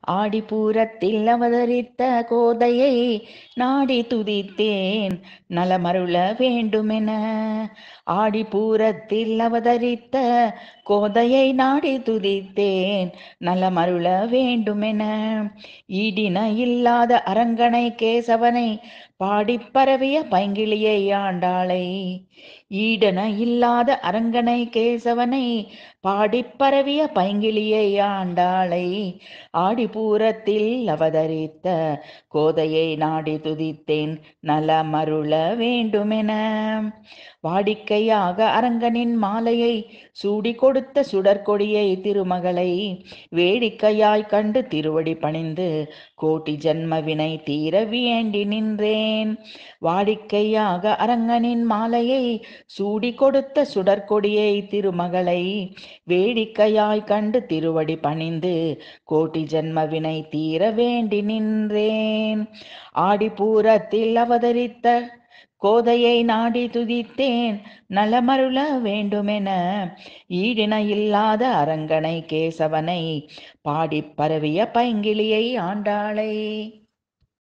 ஆடிப்பூரத்தில் அவதரித்த கோதையை நாடி துதித்தேன் நலமருள வேண்டுமென ஆடிப்பூரத்தில் அவதரித்த கோதையை நாடி துதித்தேன் நலமருள வேண்டுமென ஈடின இல்லாத அரங்கனை கேசவனை பாடிப் பரவிய பைங்கிளியை ஆண்டாளை ஈடன இல்லாத அரங்கனை கேசவனை பாடிப் பரவிய பைங்கிளியை ஆண்டாளை ஆடிப்பூரத்தில் அவதரித்த கோதையை நாடி துதித்தேன் நலமருள வேண்டுமென வாடிக்கையாக அரங்கனின் மாலையை சூடி கொடுத்த சுடற்கொடியை திருமகளை வேடிக்கையாய் கண்டு திருவடி பணிந்து கோட்டி ஜன்மவினை தீர வேண்டி நின்றேன் வாடிக்கையாக அரங்கனின் மாலையை சூடி கொடுத்த சுடற்கொடியை திருமகளை வேடிக்கையாய் கண்டு திருவடி பணிந்து கோட்டி ஜன்மவினை தீர வேண்டி நின்றேன் ஆடிப்பூரத்தில் அவதரித்த கோதையை நாடி துதித்தேன் நலமருள வேண்டுமென ஈடின இல்லாத அரங்கனை கேசவனை பாடிப் பரவிய பைங்கிளியை ஆண்டாளை